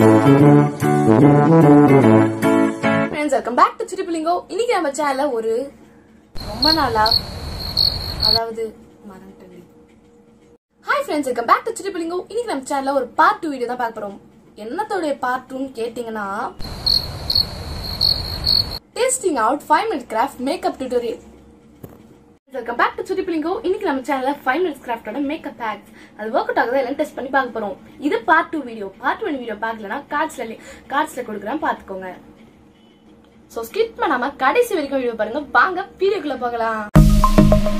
Friends welcome back to சிரிப்பிலிங்கோ இன்னைக்கு நம்ம சேனல்ல ஒரு ரொம்ப நாளா அதாவது மறந்துட்டேன் hi friends welcome back to சிரிப்பிலிங்கோ இன்னைக்கு நம்ம சேனல்ல ஒரு பார்ட் டூ வீடியோ தான் பார்க்க போறோம் என்னத்தோடைய பார்ட் டூன்னு கேட்டிங்கன்னா testing out five minute craft makeup tutorial welcome back to சுட்டிப்பிளிங்கோ இன்னைக்கு நம்ம சேனல்ல ஃபைவ் மினிட்ஸ் கிராஃப்டோட மேக்கப் பேக்ஸ் அது ஒர்க் அவுட் ஆகுதா எல்லாம் டெஸ்ட் பண்ணி பார்க்க போறோம் இது part two video part one video பார்க்கலனா கார்ட்ஸ்ல கார்ட்ஸ்ல கொடுக்குறேன் பாத்துக்கோங்க சோ ஸ்கிப் பண்ணாம கடைசி வரைக்கும் வீடியோ பாருங்க வாங்க வீடியோக்குள்ள போகலாம்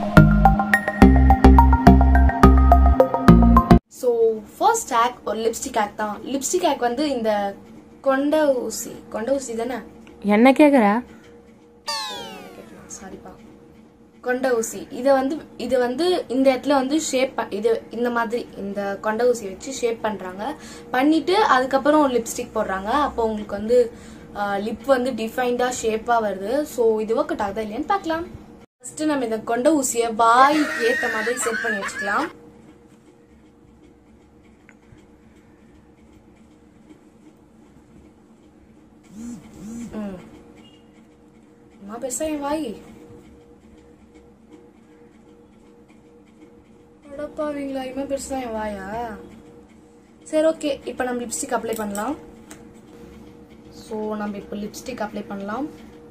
சோ ஃபர்ஸ்ட் ஹேக் ஒரு லிப்ஸ்டிக் ஹேக் தான் லிப்ஸ்டிக் ஹேக் வந்து இந்த கொண்ட ஊசி கொண்ட ஊசி தானே என்ன கேக்குற சாரிப்பா கொண்ட ஊசி இதை வந்து இது வந்து இந்த இடத்துல வந்து ஷேப் இது இந்த மாதிரி இந்த கொண்ட ஊசி வச்சு ஷேப் பண்றாங்க பண்ணிட்டு அதுக்கப்புறம் லிப்ஸ்டிக் போடுறாங்க அப்போ உங்களுக்கு வந்து லிப் வந்து டிஃபைன்டா ஷேப்பா வருது ஸோ இது ஒர்க் அவுட் ஆகுதா இல்லையான்னு பார்க்கலாம் ஃபர்ஸ்ட் நம்ம இந்த கொண்ட ஊசியை வாய்க்கு ஏத்த மாதிரி செட் பண்ணி வச்சுக்கலாம் ம் அம்மா பெருசா என் வாய் அடப்பாவீங்களா இவன் பெருசா என் வாயா சரி ஓகே இப்போ நம்ம லிப்ஸ்டிக் அப்ளை பண்ணலாம் ஸோ நம்ம இப்போ லிப்ஸ்டிக் அப்ளை பண்ணலாம்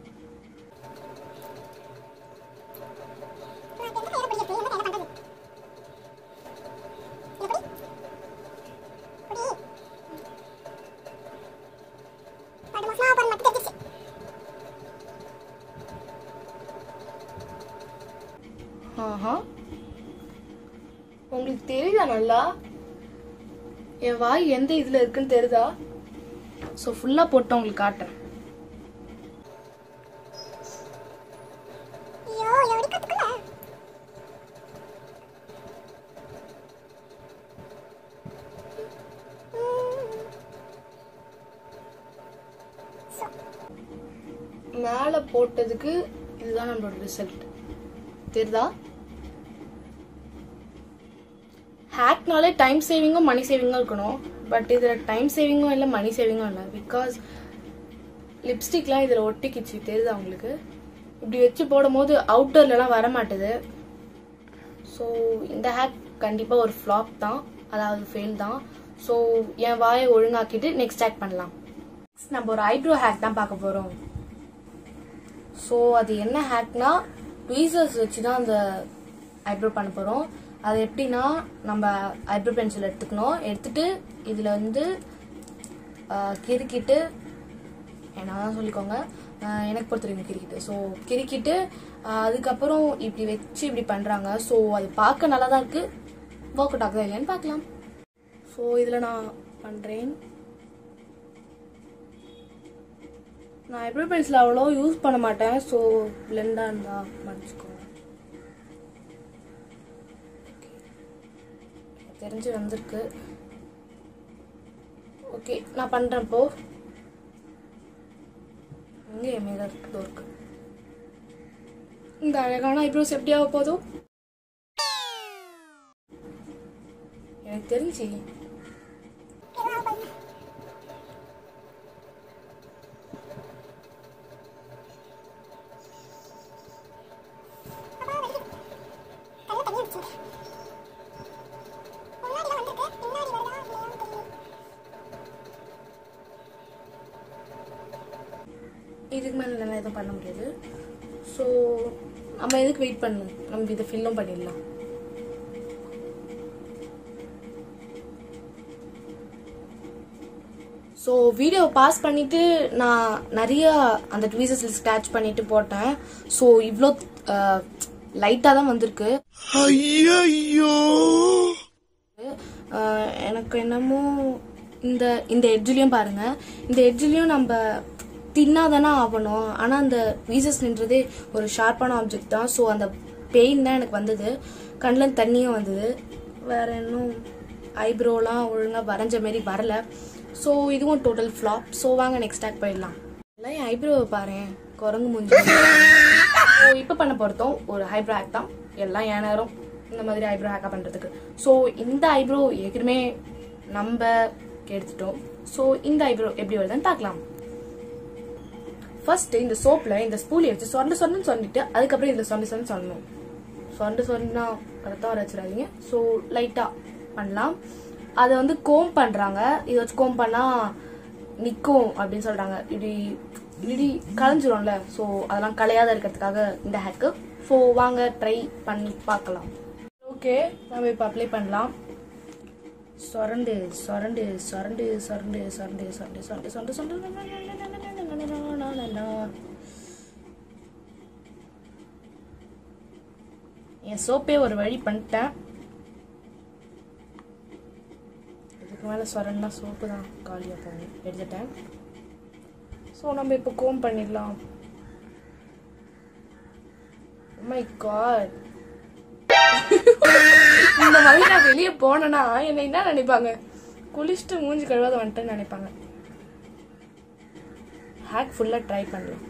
ஆஹா உங்களுக்கு தெரியுதா நல்லா என் வாய் எந்த இதுல இருக்குன்னு தெரியுதா ஸோ ஃபுல்லா போட்டு உங்களுக்கு காட்டுறேன் மேல போட்டதுக்கு இதுதான் நம்மளோட ரிசல்ட் தெரியுதா ஹேக்னாலே டைம் சேவிங்கும் மணி சேவிங்கும் இருக்கணும் பட் இதில் டைம் சேவிங்கும் இல்லை மணி சேவிங்கும் இல்லை பிகாஸ் லிப்ஸ்டிக்லாம் இதில் ஒட்டிக்கிச்சு தெரியுதா உங்களுக்கு இப்படி வச்சு போடும்போது அவுட்டர்லலாம் வர மாட்டுது ஸோ இந்த ஹேக் கண்டிப்பாக ஒரு ஃப்ளாப் தான் அதாவது ஃபெயில் தான் ஸோ என் வாயை ஒழுங்காக்கிட்டு நெக்ஸ்ட் ஹேக் பண்ணலாம் Next நம்ம ஒரு ஐப்ரோ ஹேக் தான் பார்க்க போகிறோம் ஸோ அது என்ன ஹேக்னா ட்வீசர்ஸ் வச்சு தான் அந்த ஐப்ரோ பண்ண போகிறோம் அது எப்படின்னா நம்ம ஐப்ரோ பென்சில் எடுத்துக்கணும் எடுத்துட்டு இதில் வந்து ஆஹ், கிறுக்கிட்டு என்ன தான் சொல்லிக்கோங்க ஆஹ், எனக்கு பொறுத்த வரைக்கும் கிறுக்கிட்டு ஸோ கிறுக்கிட்டு ஆஹ், அதுக்கப்புறம் இப்படி வச்சு இப்படி பண்ணுறாங்க ஸோ அது பார்க்க நல்லா தான் இருக்குது ஒர்க் அவுட் ஆகுதா இல்லையான்னு பார்க்கலாம் ஸோ இதில் நான் பண்ணுறேன் நான் ஐப்ரோ பென்சில் அவ்வளோ யூஸ் பண்ண மாட்டேன் ஸோ பிளெண்டாக இருந்தால் மன்னிச்சுக்கோங்க எனக்கு தெரிஞ்சு வந்திருக்கு ஓகே நான் பண்ணுறேன் இப்போ இங்கே என் மேலே இருக்கு இருக்கு இந்த அழகான ஐப்ரோஸ் எப்படி ஆக போதும் எனக்கு தெரிஞ்சு இதுக்கு மேலே நல்லா எதுவும் பண்ண முடியாது ஸோ நம்ம எதுக்கு வெயிட் பண்ணணும் நம்ம இதை ஃபில்லும் பண்ணிடலாம் ஸோ வீடியோ பாஸ் பண்ணிட்டு நான் நிறைய அந்த ட்வீசஸில் ஸ்க்ராட்ச் பண்ணிட்டு போட்டேன் ஸோ இவ்வளோ லைட்டாக தான் வந்திருக்கு ஆஹ் எனக்கு என்னமோ இந்த இந்த எட்ஜ்லயும் பாருங்க இந்த எட்ஜ்லயும் நம்ம தின்னா தானே ஆகணும் ஆனா அந்த வீசஸ் நின்றதே ஒரு ஷார்ப்பான ஆப்ஜெக்ட் தான் ஸோ அந்த பெயின் தான் எனக்கு வந்தது கண்ணில் தண்ணியும் வந்தது வேற இன்னும் ஐப்ரோலாம் ஒழுங்கா வரைஞ்ச மாதிரி வரல ஸோ இதுவும் டோட்டல் ஃப்ளாப் ஸோ வாங்க நெக்ஸ்ட் ஆக் போயிடலாம் எல்லாம் என் ஐப்ரோவை பாரு குரங்கு மூஞ்சி ஸோ இப்போ பண்ண பொறுத்தோம் ஒரு ஐப்ரோ ஹேக் தான் எல்லாம் என் நேரம் இந்த மாதிரி ஐப்ரோ ஹேக்காக பண்ணுறதுக்கு ஸோ இந்த ஐப்ரோ ஏற்கனவே நம்ம எடுத்துட்டோம் ஸோ இந்த ஐப்ரோ எப்படி வருதுன்னு பார்க்கலாம் ஃபர்ஸ்ட் இந்த சோப்ல இந்த ஸ்பூலி வச்சு சொண்டு சொன்னு சொல்லிட்டு அதுக்கப்புறம் இதுல சொண்டு சொன்னு சொல்லணும் சொண்டு சொன்னா ரத்தம் வர வச்சிடாதீங்க ஸோ லைட்டா பண்ணலாம் அதை வந்து கோம் பண்றாங்க இதை வச்சு கோம் பண்ணா நிக்கும் அப்படின்னு சொல்றாங்க இப்படி இப்படி களைஞ்சிரும்ல ஸோ அதெல்லாம் கலையாத இருக்கிறதுக்காக இந்த ஹேக்கு ஸோ வாங்க ட்ரை பண்ணி பார்க்கலாம் ஓகே நம்ம இப்போ அப்ளை பண்ணலாம் சொரண்டு சொரண்டு சொரண்டு சொரண்டு சொரண்டு சொரண்டு சொரண்டு சொரண்டு சொரண்டு என் சோப்பே ஒரு வழி பண்ணிட்டேன் இதுக்கு மேலே சொரண்டா சோப்பு தான் காலியாக போகும் எடுத்துட்டேன் ஸோ நம்ம இப்போ கோம் பண்ணிடலாம் மை காட் இந்த மாதிரி நான் வெளியே போனேன்னா என்னை என்ன நினைப்பாங்க குளிச்சுட்டு மூஞ்சி கழுவாத வந்துட்டேன்னு நினைப்பாங்க ஹேக் ஃபுல்லாக ட்ரை பண்ணலாம்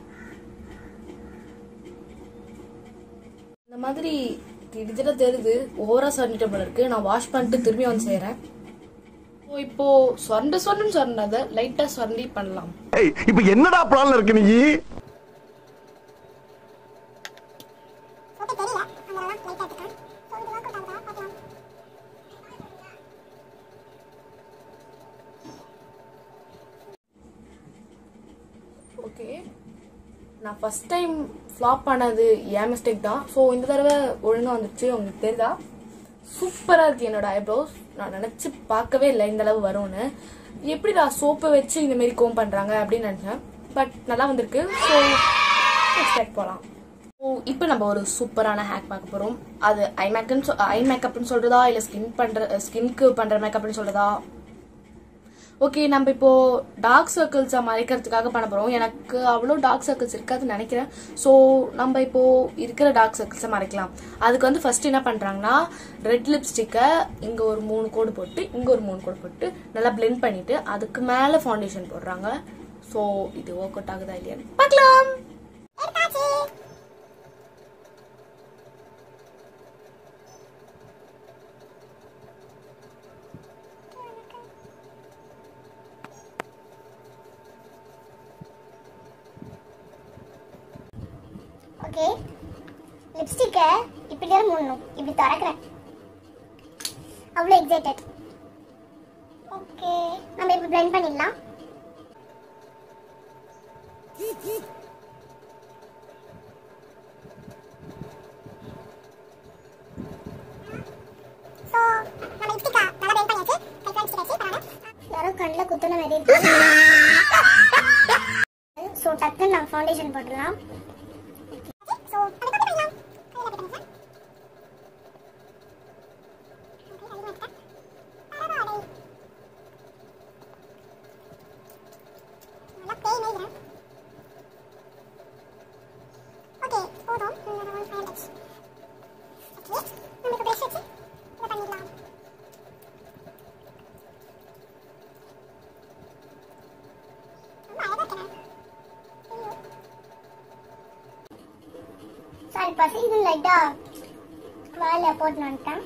இந்த மாதிரி கிட்டத்தட்ட தெரியுது ஓவரா சொரண்டிட்ட போல இருக்கு நான் வாஷ் பண்ணிட்டு திரும்பி வந்து செய்யறேன் ஸோ இப்போ சொரண்டு சொரண்டு சொரண்டாத லைட்டா சொரண்டி பண்ணலாம் ஏய் இப்ப என்னடா பிளான்ல இருக்கு நீ ஓகே தெரியல அதனால லைட்டா எடுத்துக்கலாம் ஸோ இது ஒர்க் அவுட் ஆகுதா பார்க்கலாம் ஓகே நான் ஃபர்ஸ்ட் டைம் ஃப்ளாப் பண்ணது என் மிஸ்டேக் தான் ஸோ இந்த தடவை ஒழுங்கா வந்துச்சு உங்களுக்கு தெரியுதா சூப்பரா இருக்கு என்னோட ஐப்ரோஸ் நான் நினைச்சு பார்க்கவே இல்லை இந்த அளவு வரும்னு எப்படிடா சோப்பை வச்சு இந்த மாதிரி கோம் பண்றாங்க அப்படின்னு நினைச்சேன் பட் நல்லா வந்திருக்கு ஸோ நெக்ஸ்ட் போகலாம் ஸோ இப்போ நம்ம ஒரு சூப்பரான ஹேக் பார்க்க போறோம் அது ஐ மேக்கப்னு ஐ மேக்கப்னு சொல்றதா இல்லை ஸ்கின் பண்ற ஸ்கின்க்கு பண்ற மேக்கப்னு சொல்றதா ஓகே நம்ம இப்போ டார்க் சர்க்கிள்ஸை மறைக்கிறதுக்காக பண்ண போறோம் எனக்கு அவ்வளோ டார்க் சர்க்கிள்ஸ் இருக்காதுன்னு நினைக்கிறேன் ஸோ நம்ம இப்போ இருக்கிற டார்க் சர்க்கிள்ஸை மறைக்கலாம் அதுக்கு வந்து ஃபர்ஸ்ட் என்ன பண்றாங்கன்னா ரெட் லிப்ஸ்டிக்கை இங்க ஒரு மூணு கோடு போட்டு இங்க ஒரு மூணு கோடு போட்டு நல்லா blend பண்ணிட்டு அதுக்கு மேல ஃபவுண்டேஷன் போடுறாங்க ஸோ இது ஒர்க் அவுட் ஆகுதா இல்லையான்னு பார்க்கலாம் எடுத்தாச்சு ஓகே லிப்ஸ்டிக்கை இப்படி தான் மூடணும் இப்படி திறக்கிறேன் அவ்வளோ எக்ஸைட்டட் ஓகே நம்ம இப்போ blend பண்ணிடலாம் ஸோ நம்ம லிப்ஸ்டிக்கா நல்லா blend பண்ணியாச்சு கை காமிச்சிட்டாச்சு பரவாயில்ல யாரோ கண்ணில் குத்துன மாதிரி இருக்கு ஸோ டக்குன்னு நான் ஃபவுண்டேஷன் போட்டுடலாம் ஸோ அதை போட்டு பண்ணிடலாம் கையில் போட்டு பண்ணிடலாம் நல்லா பேய் மேய்கிறேன் ஓகே போதும் நம்ம ஒரு ஃபைவ் டச் ஓகே நம்ம இப்போ ப்ரெஷ் வச்சு இதை பண்ணிடலாம் ரொம்ப அழகா இருக்கேன் ஐயோ சாரி பசிக்குது லைட்டா வாயில போட்டு வந்துட்டேன்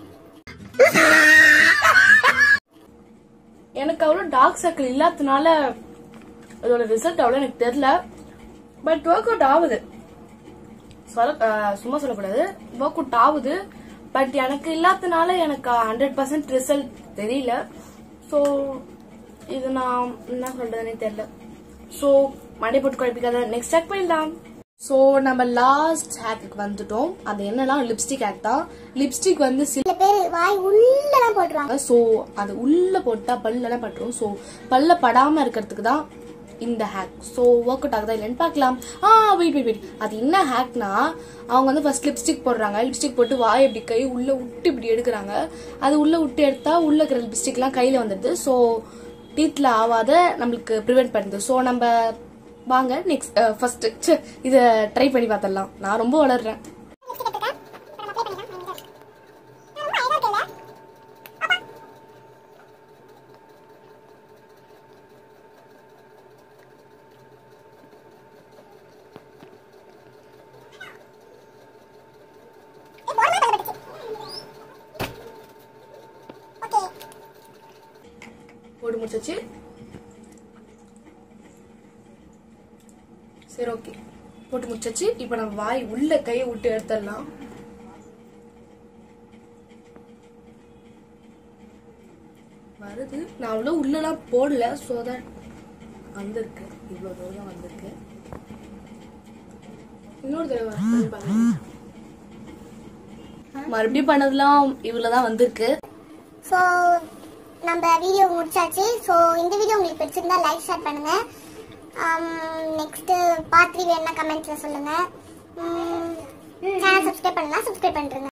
எனக்கு அவ்வளோ டார்க் சர்க்கிள் இல்லாததுனால இதோட ரிசல்ட் அவ்வளோ எனக்கு தெரியல பட் ஒர்க் அவுட் ஆகுது சொல்ல அஹ் சும்மா சொல்லக்கூடாது ஒர்க் அவுட் ஆகுது பட் எனக்கு இல்லாததுனால எனக்கு ஹண்ட்ரட் பர்சன்ட் ரிசல்ட் தெரியல ஸோ இது நான் என்ன சொல்றதுன்னே தெரியல ஸோ மண்டை போட்டு குழப்பிக்காத நெக்ஸ்ட் ஹேக் போயிடலாம் ஸோ நம்ம லாஸ்ட் ஹேக்கு வந்துட்டோம் அது என்னன்னா லிப்ஸ்டிக் ஹேக் தான் லிப்ஸ்டிக் வந்து சில சில பேர் வாய் உள்ளலாம் போட்டுருவாங்க ஸோ அது உள்ள போட்டா பல்லெல்லாம் பட்டுரும் ஸோ பல்ல படாம இருக்கிறதுக்கு தான் இந்த ஹேக் ஸோ ஒர்க் அவுட் ஆகுதா இல்லைன்னு பார்க்கலாம் ஆ வெயிட் வெயிட் வெயிட் அது என்ன ஹேக்னா அவங்க வந்து ஃபர்ஸ்ட் லிப்ஸ்டிக் போடுறாங்க லிப்ஸ்டிக் போட்டு வாய் இப்படி கை உள்ள விட்டு இப்படி எடுக்கிறாங்க அது உள்ள விட்டு எடுத்தா உள்ள இருக்கிற லிப்ஸ்டிக்லாம் கையில வந்துடுது ஸோ டீத்ல ஆவாத நம்மளுக்கு ப்ரிவென்ட் பண்ணுது ஸோ நம்ம வாங்க நெக்ஸ்ட் ஃபர்ஸ்ட் இதை ட்ரை பண்ணி பார்த்துடலாம் நான் ரொம்ப வளர்றேன் லிப்ஸ்டிக் எடுத்துக்கேன் இப்போ நம்ம அப்ளை பண்ணிடலாம் நான் ரொம்ப அழகா இருக்கேன்ல அப்பா ஏய், போடுமா தலை பட்டுச்சு. ஓகே போட்டு முடிச்சாச்சு சரி ஓகே போட்டு முடிச்சாச்சு இப்போ நம்ம வாய் உள்ள கையை விட்டு எடுத்துடலாம் வருது நான் அவ்வளோ உள்ளலாம் போடல ஸோ தட் வந்திருக்கு இவ்வளோ தூரம் வந்திருக்கு இன்னொரு தடவை பண்ணி பார்க்கலாம். மறுபடியும் பண்ணதெல்லாம் இவ்வளோ தான் வந்திருக்கு ஸோ நம்ம வீடியோ முடிச்சாச்சு ஸோ இந்த வீடியோ உங்களுக்கு பிடிச்சிருந்தா லைக் ஷேர் பண்ணுங்க நெக்ஸ்ட் பார்ட் த்ரீ வேணா கமெண்ட்ல சொல்லுங்க சேனல் சப்ஸ்கிரைப் பண்ணலாம் சப்ஸ்கிரைப் பண்ணிருங்க